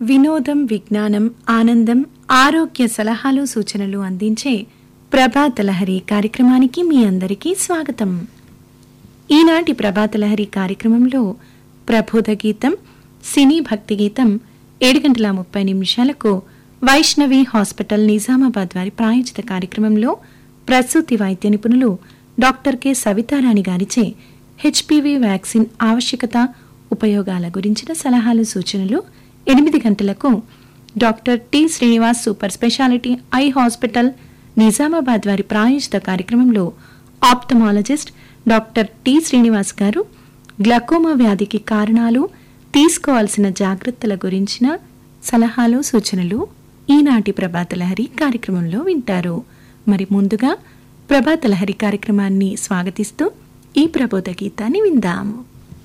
వినోదం విజ్ఞానం ఆనందం ఆరోగ్య సలహాలు సూచనలు అందించే ప్రభాత లహరి కార్యక్రమానికి మీ అందరికీ స్వాగతం ఈనాటి ప్రభాత లహరి కార్యక్రమంలో ప్రబోధ గీతం సినీ భక్తి గీతం ఏడు గంటల ముప్పై నిమిషాలకు వైష్ణవి హాస్పిటల్ నిజామాబాద్ వారి ప్రాయోజిత కార్యక్రమంలో ప్రసూతి వైద్య నిపుణులు డాక్టర్ కె సవితారాణి గారిచే హెచ్పివి వ్యాక్సిన్ ఆవశ్యకత ఉపయోగాల గురించిన సలహాలు సూచనలు ఎనిమిది గంటలకు doctor T Srinivas super speciality I hospital Nizamabad వారి ప్రాయోజిత కార్యక్రమంలో ఆప్థమాలజిస్ట్ డాక్టర్ టి శ్రీనివాస్ గారు గ్లకోమా వ్యాధికి కారణాలు తీసుకోవాల్సిన జాగ్రత్తల గురించిన సలహాలు సూచనలు ఈనాటి ప్రభాత లహరి కార్యక్రమంలో వింటారు మరి ముందుగా ప్రభాత లహరి కార్యక్రమాన్ని స్వాగతిస్తూ ఈ ప్రబోధ గీతాన్ని విందాము